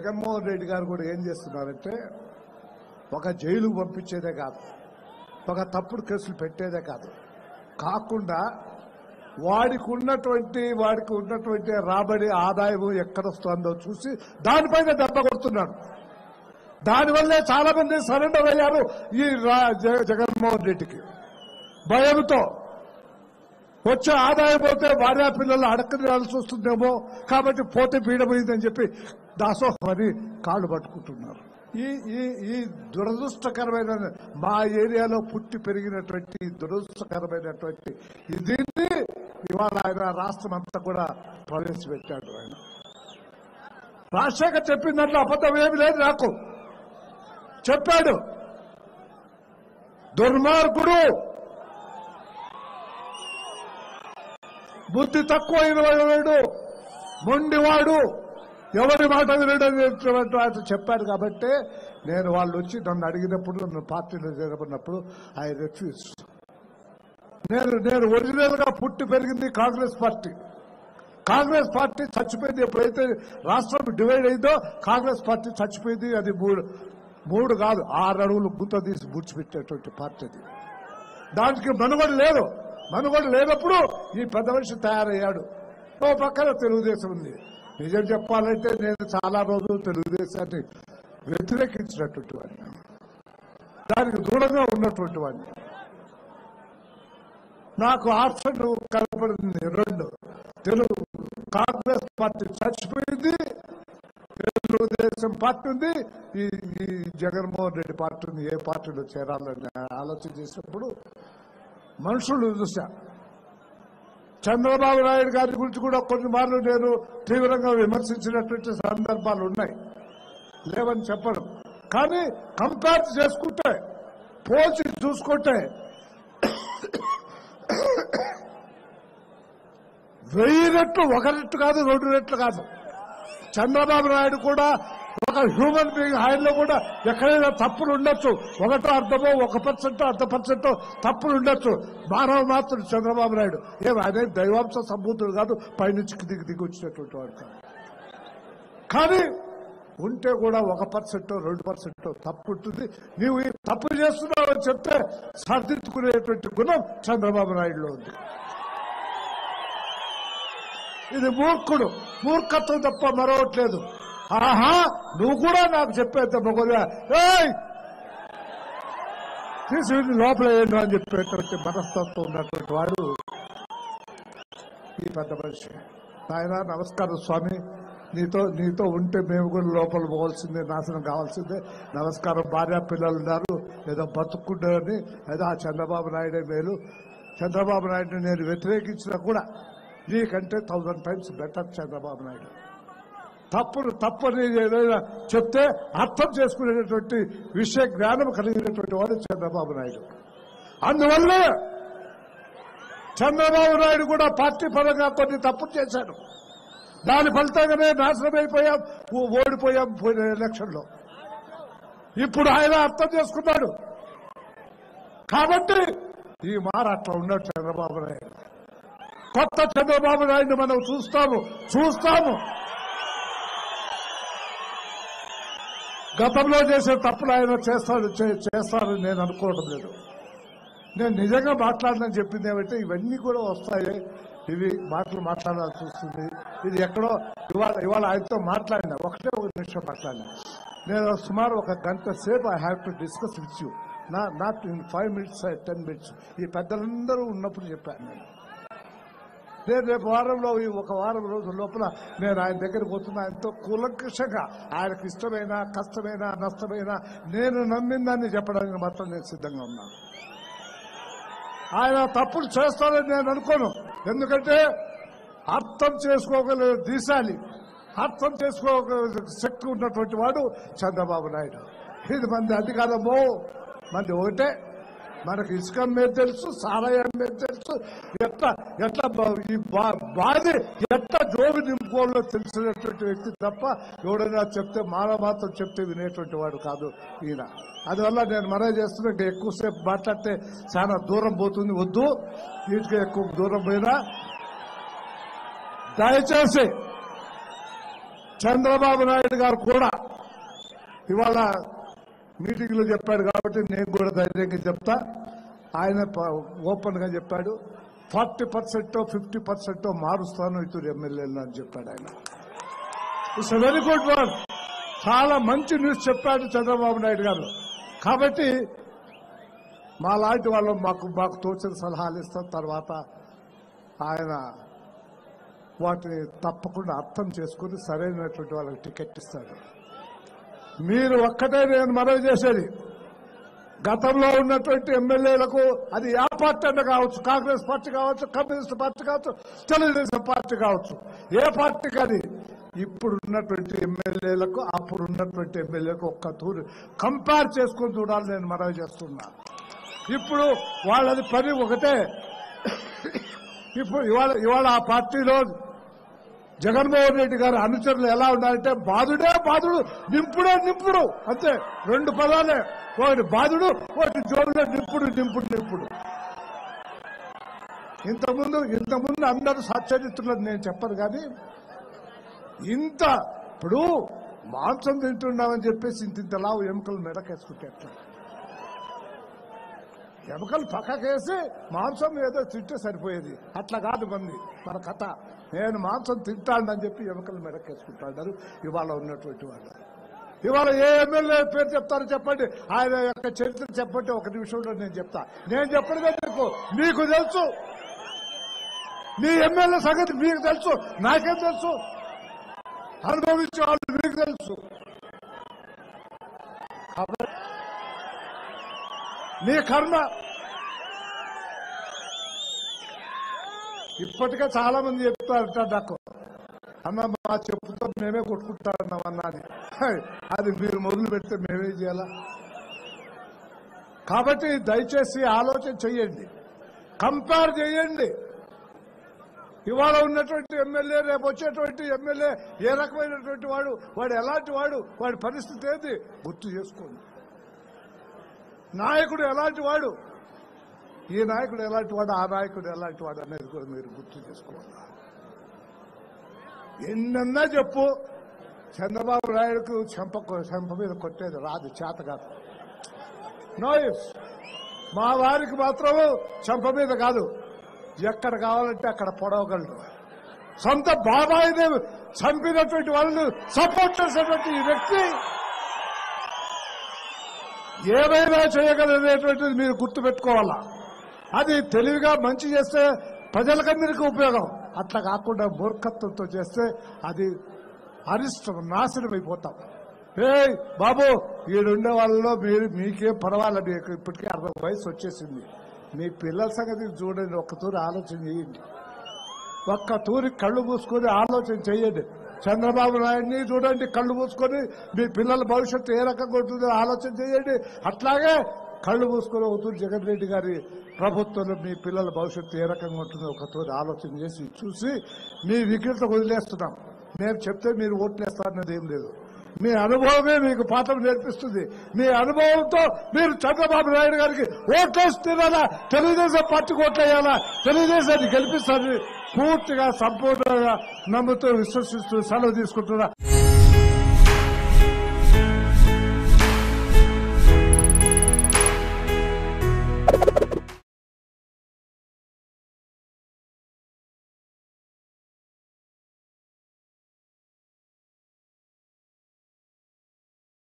జగన్మోహన్ రెడ్డి గారు కూడా ఏం చేస్తున్నారంటే ఒక జైలుకు పంపించేదే కాదు ఒక తప్పుడు కేసులు పెట్టేదే కాదు కాకుండా వాడికి ఉన్నటువంటి వాడికి ఉన్నటువంటి రాబడి ఆదాయం ఎక్కడ వస్తుందో చూసి దానిపైన దెబ్బ కొడుతున్నాడు దానివల్లే చాలా మంది సరెండర్ అయ్యారు ఈ రా- జగ- జగన్మోహన్ రెడ్డికి భయంతో వచ్చే ఆదాయం పోతే భార్యా పిల్లలు అడక్కడాల్సి వస్తుందేమో కాబట్టి పోతే పీడమైందని చెప్పి దాసోహం అని కాళ్ళు పట్టుకుంటున్నారు ఈ ఈ ఈ దురదృష్టకరమైన మా ఏరియాలో పుట్టి పెరిగినటువంటి ఈ దురదృష్టకరమైనటువంటి దీన్ని ఇవాళ ఆయన రాష్ట్రం అంతా కూడా ప్రవేశపెట్టాడు ఆయన రాజశేఖర్ చెప్పిన దాంట్లో అబద్ధం ఏమి లేదు నాకు చెప్పాడు దుర్మార్గుడు బుద్ధి తక్కువ వాడు మొండివాడు ఎవరి మాట వినడం ఆయన చెప్పాడు కాబట్టి నేను వాళ్ళు వచ్చి నన్ను అడిగినప్పుడు నన్ను పార్టీలో చేరబడినప్పుడు ఐ రిఫ్యూజ్ నేను నేను ఒరిజినల్ గా పుట్టి పెరిగింది కాంగ్రెస్ పార్టీ కాంగ్రెస్ పార్టీ చచ్చిపోయింది ఎప్పుడైతే రాష్ట్రం డివైడ్ అయిందో కాంగ్రెస్ పార్టీ చచ్చిపోయింది అది మూడు మూడు కాదు ఆరు అడుగులు గుంత తీసి బుడ్చిపెట్టేటువంటి పార్టీ అది దానికి మనుగడ లేదు మనుగడ లేనప్పుడు ఈ పెద్ద మనిషి తయారయ్యాడు ఓ పక్కన తెలుగుదేశం ఉంది నిజం చెప్పాలంటే నేను చాలా రోజులు తెలుగుదేశాన్ని వ్యతిరేకించినటువంటి వాడిని దానికి దూరంగా ఉన్నటువంటి వాడిని నాకు ఆప్షన్ కనపడింది రెండు తెలుగు కాంగ్రెస్ పార్టీ చచ్చిపోయింది తెలుగుదేశం పార్టీ ఉంది ఈ ఈ జగన్మోహన్ రెడ్డి పార్టీ ఉంది ఏ పార్టీలో చేరాలని ఆలోచన చేసినప్పుడు మనుషులు చూసా చంద్రబాబు నాయుడు గారి గురించి కూడా కొన్ని మార్లు నేను తీవ్రంగా విమర్శించినటువంటి సందర్భాలు ఉన్నాయి లేవని చెప్పడం కానీ కంపేర్ చేసుకుంటే పోల్చి చూసుకుంటే వెయ్యి రెట్లు ఒక రెట్లు కాదు రెండు రెట్లు కాదు చంద్రబాబు నాయుడు కూడా ఒక హ్యూమన్ బీయింగ్ ఆయనలో కూడా ఎక్కడైనా తప్పులు ఉండొచ్చు ఒకటో అర్థమో ఒక పర్సెంట్ అర్ధ పర్సెంట్ తప్పులు ఉండొచ్చు మానవ మాత్రం చంద్రబాబు నాయుడు ఏం ఆయన దైవాంశ సంబూతుడు కాదు పైనుంచి దిగి దిగి వచ్చినటువంటి వాడు కాదు కానీ ఉంటే కూడా ఒక పర్సెంట్ రెండు పర్సెంట్ తప్పు ఉంటుంది నీవు ఈ తప్పు చేస్తున్నావు అని చెప్తే సర్దిద్దుకునేటువంటి గుణం చంద్రబాబు నాయుడులో ఉంది ఇది మూర్ఖుడు మూర్ఖత్వం తప్ప మరొకట్లేదు ఆహా నువ్వు కూడా నాకు చెప్పేంత మొగలుగా ఏయ్ తీసి వీడిని లోపల ఏంటో అని చెప్పేటువంటి మనస్తత్వం ఉన్నటువంటి వాడు ఈ పెద్ద మనిషి నాయన నమస్కారం స్వామి నీతో నీతో ఉంటే మేము కూడా లోపల పోవాల్సిందే నాశనం కావాల్సిందే నమస్కారం భార్య పిల్లలు ఉన్నారు ఏదో బతుకుంటారని ఏదో ఆ చంద్రబాబు నాయుడే మేలు చంద్రబాబు నాయుడు నేను వ్యతిరేకించినా కూడా నీకంటే thousand times better Chandrababu Naidu తప్పును తప్పని ఏదైనా చెప్తే అర్థం చేసుకునేటటువంటి విషయ జ్ఞానం కలిగినటువంటి వాడు చంద్రబాబు నాయుడు అందువల్ల చంద్రబాబు నాయుడు కూడా పార్టీ పరంగా కొన్ని తప్పులు చేశాడు దాని ఫలితంగానే నాశనం అయిపోయాం ఓ- ఓడిపోయాం పోయిన ఎలక్షన్లో ఇప్పుడు ఆయన అర్థం చేసుకున్నాడు కాబట్టి ఈ మార అట్లా ఉన్నాడు చంద్రబాబు నాయుడు కొత్త చంద్రబాబు నాయుడు మనం చూస్తాము చూస్తాము గతంలో చేసే తప్పులు ఆయన చేస్తాడు చే- చేస్తారని నేను అనుకోవడం లేదు నేను నిజంగా మాట్లాడనని చెప్పింది ఏమంటే ఇవన్నీ కూడా వస్తాయి ఇవి మాటలు మాట్లాడాల్సి వస్తుంది ఇది ఎక్కడో ఇవాళ ఇవాళ ఆయనతో మాట్లాడినా ఒకటే ఒక నిమిషం మాట్లాడినా నేను సుమారు ఒక గంట సేపు I have to discuss with you నా not in five minutes ten minutes ఈ పెద్దలందరూ ఉన్నప్పుడు చెప్పాను నేను నేను రేపు వారంలో ఈ ఒక వారం రోజుల లోపల నేను ఆయన దగ్గరికి పోతున్నా ఆయనతో కూలంకషంగా ఆయనకు ఇష్టమైన కష్టమైన నష్టమైన నేను నమ్మిందాన్ని చెప్పడానికి మాత్రం నేను సిద్ధంగా ఉన్నాను ఆయన తప్పులు చేస్తారని నేను అనుకోను ఎందుకంటే అర్థం చేసుకోగల దీశాలి అర్థం చేసుకోగల శక్తి ఉన్నటువంటి వాడు చంద్రబాబు నాయుడు ఇది మంది అధికారమో మంది ఒకటే మనకు ఇసుక మీద తెలుసు సారాయం మీద తెలుసు ఎట్లా ఎట్లా బా- ఈ బా- బాధ ఎట్లా జోబు నింపుకోవాలో తెలిసినటువంటి వ్యక్తి తప్ప ఎవడైనా చెప్తే మానవ మాత్రం చెప్తే వినేటువంటి వాడు కాదు ఈయన అందువల్ల నేను మనవి చేస్తున్నా ఇంకా ఎక్కువసేపు మాట్లాడితే చాలా దూరం పోతుంది వద్దు వీటికి ఎక్కువ దూరం పోయినా దయచేసి చంద్రబాబు నాయుడు గారు కూడా ఇవాళ మీటింగ్ లో చెప్పాడు కాబట్టి నేను కూడా ధైర్యంగా చెప్తా ఆయన ఓపెన్ గా చెప్పాడు ఫార్టీ పర్సెంట్ ఫిఫ్టీ పర్సెంట్ మారుస్తాను ఇతరు ఎమ్మెల్యేలు అని చెప్పాడు ఆయన ఇట్స్ వెరీ గుడ్ వన్ చాలా మంచి న్యూస్ చెప్పాడు చంద్రబాబు నాయుడు గారు కాబట్టి మా లాంటి వాళ్ళు మాకు మాకు తోచిన సలహాలు ఇస్తాం తర్వాత ఆయన వాటిని తప్పకుండా అర్థం చేసుకుని సరైనటువంటి వాళ్ళకి టికెట్ ఇస్తాడు మీరు ఒక్కటే నేను మనవి చేసేది గతంలో ఉన్నటువంటి ఎమ్మెల్యేలకు అది ఏ పార్టీ అన్న కావచ్చు కాంగ్రెస్ పార్టీ కావచ్చు కమ్యూనిస్ట్ పార్టీ కావచ్చు తెలుగుదేశం పార్టీ కావచ్చు ఏ పార్టీ కానీ ఇప్పుడు ఉన్నటువంటి ఎమ్మెల్యేలకు అప్పుడు ఉన్నటువంటి ఎమ్మెల్యేలకు ఒక్క తూరు కంపేర్ చేసుకొని చూడాలి నేను మనవి చేస్తున్నా ఇప్పుడు వాళ్ళది పని ఒకటే ఇప్పుడు ఇవాళ ఇవాళ ఆ పార్టీలో జగన్మోహన్ రెడ్డి గారి అనుచరులు ఎలా ఉన్నారంటే బాధుడే బాధుడు నింపుడే నింపుడు అంతే రెండు పదాలే ఒకటి బాధుడు ఒకటి జోబులో నింపుడు నింపుడు నింపుడు ఇంతకుముందు ఇంతకుముందు అందరూ సచ్చరిత్రులు నేను చెప్పను కానీ ఇంత ఇప్పుడు మాంసం తింటున్నామని చెప్పేసి ఇంత ఇంత లావు ఎముకలు మెడకేసుకుంటే ఎట్లా ఎముకలు పక్కకేసి మాంసం ఏదో తింటే సరిపోయేది అట్లా కాదు మంది మన కథ నేను మాంసం తింటానని చెప్పి ఎముకలు మెడకేసుకుంటాడు ఇవాళ ఉన్నటువంటి వాళ్ళు ఇవాళ ఏ ఎమ్మెల్యే పేరు చెప్తారో చెప్పండి ఆయన యొక్క చరిత్ర చెప్పండి ఒక నిమిషంలో నేను చెప్తా నేను చెప్పడమే మీకు మీకు తెలుసు మీ ఎమ్మెల్యే సంగతి మీకు తెలుసు నాకేం తెలుసు అనుభవించే వాళ్ళు మీకు తెలుసు కాబట్టి నీ కర్మ ఇప్పటికే చాలా మంది చెప్తారంట నాకు అన్న మా చెప్పుతో మేమే కొట్టుకుంటారన్నాం అన్న అని హై, అది మీరు మొదలు పెడితే మేమే చేయాలా కాబట్టి దయచేసి ఆలోచన చెయ్యండి కంపేర్ చేయండి ఇవాళ ఉన్నటువంటి ఎమ్మెల్యే రేపు వచ్చేటువంటి ఎమ్మెల్యే ఏ రకమైనటువంటి వాడు వాడు ఎలాంటి వాడు వాడి పరిస్థితి ఏంది గుర్తు చేసుకోండి నాయకుడు ఎలాంటి వాడు ఈ నాయకుడు ఎలాంటి వాడు ఆ నాయకుడు ఎలాంటి వాడు అనేది కూడా మీరు గుర్తు చేసుకోవాలి ఎన్నన్నా చెప్పు చంద్రబాబు నాయుడుకు చెంప చెంప మీద కొట్టేది రాదు చేత కాదు నోయిస్ మా వారికి మాత్రం చెంప మీద కాదు ఎక్కడ కావాలంటే అక్కడ పొడవగలడు సొంత బాబాయిని చంపినటువంటి వాళ్ళని సపోర్ట్ చేసేటువంటి ఈ వ్యక్తి ఏమైనా చేయగలనేటువంటిది మీరు గుర్తుపెట్టుకోవాలా అది తెలివిగా మంచి చేస్తే ప్రజలకందరికీ ఉపయోగం అట్లా కాకుండా మూర్ఖత్వంతో చేస్తే అది అరిష్టం నాశనం అయిపోతాం ఏ బాబు ఈడుండే వాళ్ళలో మీరు మీకేం పర్వాలేదు మీకు ఇప్పటికే అరవై వయసు వచ్చేసింది మీ పిల్లల సంగతి చూడండి ఒక్క తూరి ఆలోచన చేయండి ఒక్క తూరి కళ్ళు మూసుకొని ఆలోచన చేయండి చంద్రబాబు నాయుడిని చూడండి కళ్ళు మూసుకొని మీ పిల్లల భవిష్యత్తు ఏ రకంగా ఉంటుందో ఆలోచన చేయండి అట్లాగే కళ్ళు మూసుకొని ఒక తూరి జగన్ రెడ్డి గారి ప్రభుత్వంలో మీ పిల్లల భవిష్యత్తు ఏ రకంగా ఉంటుందో ఒక తూరి ఆలోచన చేసి చూసి మీ విఘ్నత వదిలేస్తున్నాం మేము చెప్తే మీరు ఓట్లేస్తారన్నది ఏం లేదు మీ అనుభవమే మీకు పాఠం నేర్పిస్తుంది మీ అనుభవంతో మీరు చంద్రబాబు నాయుడు గారికి ఓట్లేస్తున్నారా తెలుగుదేశం పార్టీకి ఓట్లేయాలా తెలుగుదేశాన్ని గెలిపిస్తారని పూర్తిగా సంపూర్ణంగా నమ్ముతూ విశ్వసిస్తూ సెలవు తీసుకుంటున్నా